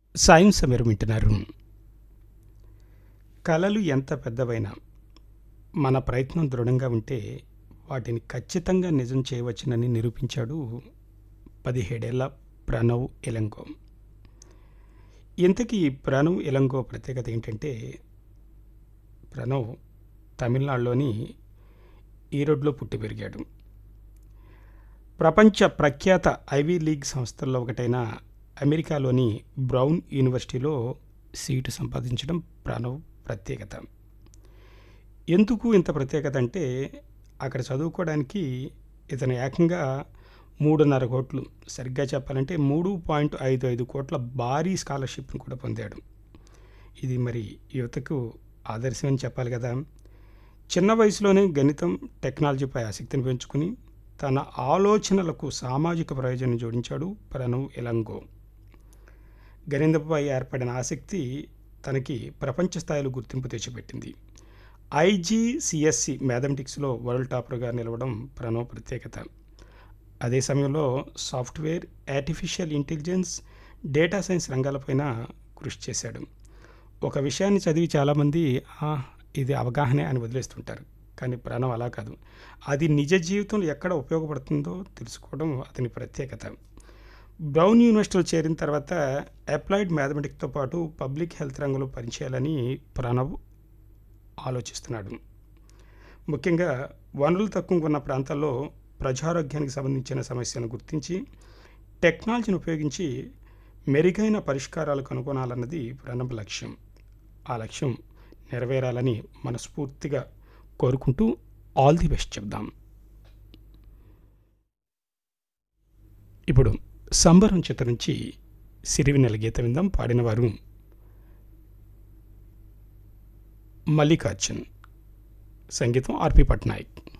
సాయం సమీరం వింటున్నారు కలలు ఎంత పెద్దవైనా మన ప్రయత్నం దృఢంగా ఉంటే వాటిని ఖచ్చితంగా నిజం చేయవచ్చునని నిరూపించాడు పదిహేడేళ్ల ప్రణవ్ ఎలంగో ఇంతకీ ప్రణవ్ ఎలంగో ప్రత్యేకత ఏంటంటే ప్రణవ్ తమిళనాడులోని ఈరోడ్లో పుట్టి పెరిగాడు ప్రపంచ ప్రఖ్యాత ఐవీ లీగ్ సంస్థల్లో ఒకటైన అమెరికాలోని బ్రౌన్ యూనివర్సిటీలో సీటు సంపాదించడం ప్రణవ్ ప్రత్యేకత ఎందుకు ఇంత ప్రత్యేకత అంటే అక్కడ చదువుకోవడానికి ఇతను ఏకంగా మూడున్నర కోట్లు సరిగ్గా చెప్పాలంటే మూడు పాయింట్ ఐదు ఐదు కోట్ల భారీ స్కాలర్షిప్ను కూడా పొందాడు ఇది మరి యువతకు ఆదర్శం అని చెప్పాలి కదా చిన్న వయసులోనే గణితం టెక్నాలజీపై ఆసక్తిని పెంచుకుని తన ఆలోచనలకు సామాజిక ప్రయోజనం జోడించాడు ప్రణవ్ ఎలంగో గణితంపై ఏర్పడిన ఆసక్తి తనకి ప్రపంచ స్థాయిలో గుర్తింపు తెచ్చిపెట్టింది ఐజీసిఎస్సి మ్యాథమెటిక్స్లో వరల్డ్ టాపర్గా నిలవడం ప్రణవ్ ప్రత్యేకత అదే సమయంలో software artificial intelligence data science రంగాలపైన కృషి చేశాడు ఒక విషయాన్ని చదివి చాలామంది "ఆ, ఇది అవగాహనే అని వదిలేస్తుంటారు కానీ ప్రణవ్ అలా కాదు అది నిజ జీవితంలో ఎక్కడ ఉపయోగపడుతుందో తెలుసుకోవడం అతని ప్రత్యేకత బ్రౌన్ యూనివర్సిటీలో చేరిన తర్వాత అప్లైడ్ మ్యాథమెటిక్స్తో పాటు పబ్లిక్ హెల్త్ రంగంలో పనిచేయాలని ప్రణవ్ ఆలోచిస్తున్నాడు ముఖ్యంగా వనరులు తక్కువగా ఉన్న ప్రాంతాల్లో ప్రజారోగ్యానికి సంబంధించిన సమస్యలను గుర్తించి టెక్నాలజీని ఉపయోగించి మెరుగైన పరిష్కారాలు కనుగొనాలన్నది ప్రణబ్ లక్ష్యం ఆ లక్ష్యం నెరవేరాలని మనస్ఫూర్తిగా కోరుకుంటూ ఆల్ ది బెస్ట్ చెప్దాం ఇప్పుడు సంబరం చిత్రం నుంచి సిరివినెల గీత విందాం పాడినవారు మల్లికార్జున్ సంగీతం ఆర్పి పట్నాయక్